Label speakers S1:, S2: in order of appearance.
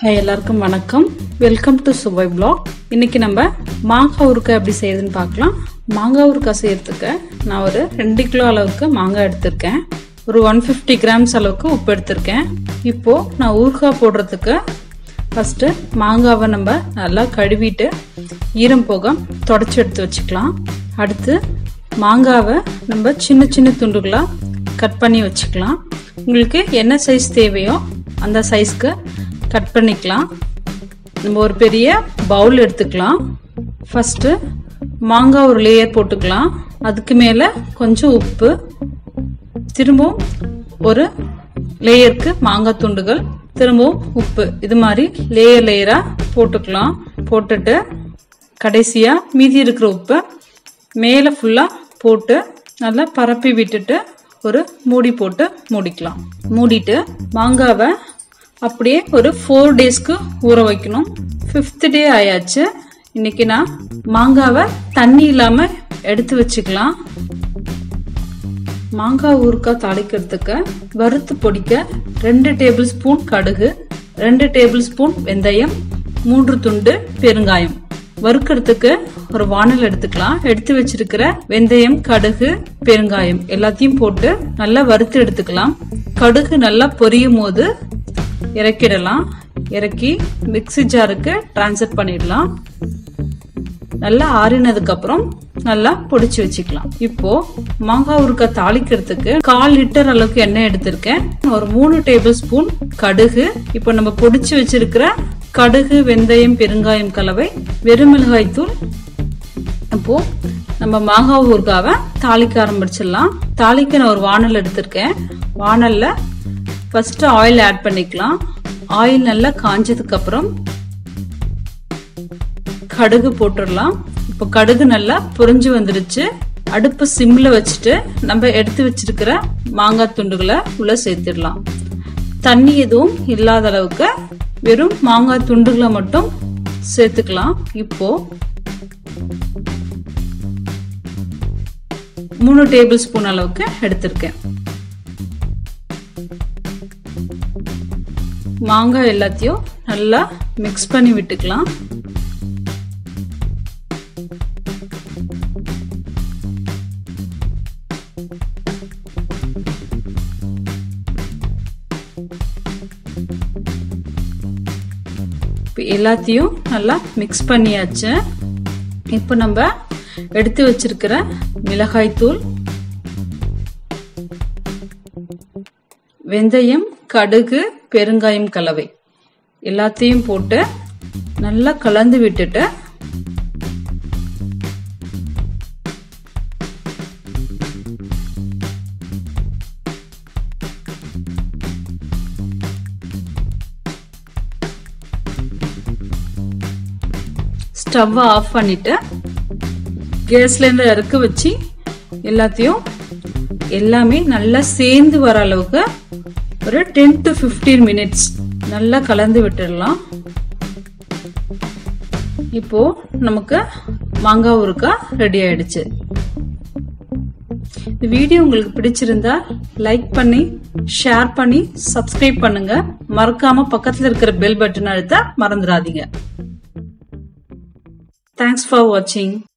S1: hi எல்லாருக்கும் வணக்கம் welcome to சுவை பிளாக் இன்னைக்கு நம்ம மாங்காய் ஊறுக்காய் எப்படி செய்யுதுன்னு பார்க்கலாம் மாங்காய் ஊறுக்காய் செய்யறதுக்கு நான் ஒரு ரெண்டு கிலோ அளவுக்கு மாங்காய் எடுத்திருக்கேன் ஒரு ஒன் ஃபிஃப்டி கிராம்ஸ் அளவுக்கு உப்பு எடுத்திருக்கேன் இப்போ நான் ஊறுகாய் போடுறதுக்கு ஃபஸ்ட்டு மாங்காவை நம்ம நல்லா கழுவிட்டு ஈரம் போக தொடச்சி எடுத்து வச்சுக்கலாம் அடுத்து மாங்காவை நம்ம சின்ன சின்ன துண்டுகளாக கட் பண்ணி வச்சுக்கலாம் உங்களுக்கு என்ன சைஸ் தேவையோ அந்த சைஸ்க்கு கட் பண்ணிக்கலாம் நம்ம ஒரு பெரிய பவுல் எடுத்துக்கலாம் ஃபஸ்ட்டு மாங்காய் ஒரு லேயர் போட்டுக்கலாம் அதுக்கு மேலே கொஞ்சம் உப்பு திரும்பவும் ஒரு லேயருக்கு மாங்காய் துண்டுகள் திரும்பவும் உப்பு இது மாதிரி லேயர் லேயராக போட்டுக்கலாம் போட்டுட்டு கடைசியாக மீதி இருக்கிற உப்பை மேலே ஃபுல்லாக போட்டு நல்லா பரப்பி விட்டுட்டு ஒரு மூடி போட்டு மூடிக்கலாம் மூடிட்டு மாங்காவை அப்படியே ஒரு ஃபோர் டேஸ்க்கு ஊற வைக்கணும் ஃபிஃப்த் டே ஆயாச்சு இன்னைக்கு நான் மாங்காவை தண்ணி இல்லாமல் எடுத்து வச்சுக்கலாம் மாங்காய் ஊறுக்காய் தாளிக்கிறதுக்கு வறுத்து பொடிக்க ரெண்டு டேபிள் ஸ்பூன் கடுகு ரெண்டு டேபிள் ஸ்பூன் வெந்தயம் மூன்று துண்டு பெருங்காயம் வறுக்கிறதுக்கு ஒரு வானல் எடுத்துக்கலாம் எடுத்து வச்சிருக்கிற வெந்தயம் கடுகு பெருங்காயம் எல்லாத்தையும் போட்டு நல்லா வறுத்து எடுத்துக்கலாம் கடுகு நல்லா பொரியும் போது இறக்கிடலாம் இறக்கி மிக்சி ஜாருக்கு டிரான்ஸ்ஃபர் பண்ணிடலாம் நல்லா ஆறினதுக்கு அப்புறம் நல்லா பொடிச்சு வச்சுக்கலாம் இப்போ மாங்காய் ஊறுக்காய் தாளிக்கிறதுக்கு கால் லிட்டர் அளவுக்கு எண்ணெய் எடுத்திருக்கேன் ஒரு மூணு டேபிள் ஸ்பூன் கடுகு இப்போ நம்ம பொடிச்சு வச்சிருக்கிற கடுகு வெந்தயம் பெருங்காயம் கலவை வெறுமிளகாய் தூள் அப்போ நம்ம மாங்காய் ஊறுகாவை தாளிக்க ஆரம்பிச்சிடலாம் தாளிக்க நான் ஒரு வானல் எடுத்திருக்கேன் வானல்ல ஃபர்ஸ்ட் ஆயில் ஆட் பண்ணிக்கலாம் ஆயில் நல்லா காஞ்சதுக்கு அப்புறம் கடுகு போட்டுடலாம் இப்போ கடுகு நல்லா பொரிஞ்சு வந்துருச்சு அடுப்பு சிம்ல வச்சுட்டு நம்ம எடுத்து வச்சிருக்கிற மாங்காய் துண்டுகளை உள்ள சேர்த்துடலாம் தண்ணி எதுவும் இல்லாத அளவுக்கு வெறும் மாங்காய் துண்டுகளை மட்டும் சேர்த்துக்கலாம் இப்போ மூணு டேபிள் ஸ்பூன் அளவுக்கு எடுத்திருக்கேன் மாங்காய் எல்லாத்தையும் நல்லா மிக்ஸ் பண்ணி விட்டுக்கலாம் இப்போ எல்லாத்தையும் நல்லா மிக்ஸ் பண்ணியாச்சு இப்போ நம்ம எடுத்து வச்சிருக்கிற மிளகாய் தூள் வெந்தயம் கடுகு பெருங்காயம் கலவை எல்லாத்தையும் போட்டு நல்லா கலந்து விட்டுட்டு ஸ்டவ்வை ஆஃப் பண்ணிட்டு கேஸ்லேருந்து இறக்க வச்சு எல்லாத்தையும் எல்லாமே நல்லா சேர்ந்து வர அளவுக்கு ஒரு டென் டு ஃபிஃப்டீன் மினிட்ஸ் நல்லா கலந்து விட்டுடலாம் இப்போ நமக்கு மாங்காய் ஊறுக்காய் ரெடி ஆயிடுச்சு இந்த வீடியோ உங்களுக்கு பிடிச்சிருந்தா லைக் பண்ணி ஷேர் பண்ணி சப்ஸ்கிரைப் பண்ணுங்க மறக்காம பக்கத்துல இருக்கிற பெல் பட்டன் அழுத்த மறந்துடாதீங்க தேங்க்ஸ் ஃபார் வாட்சிங்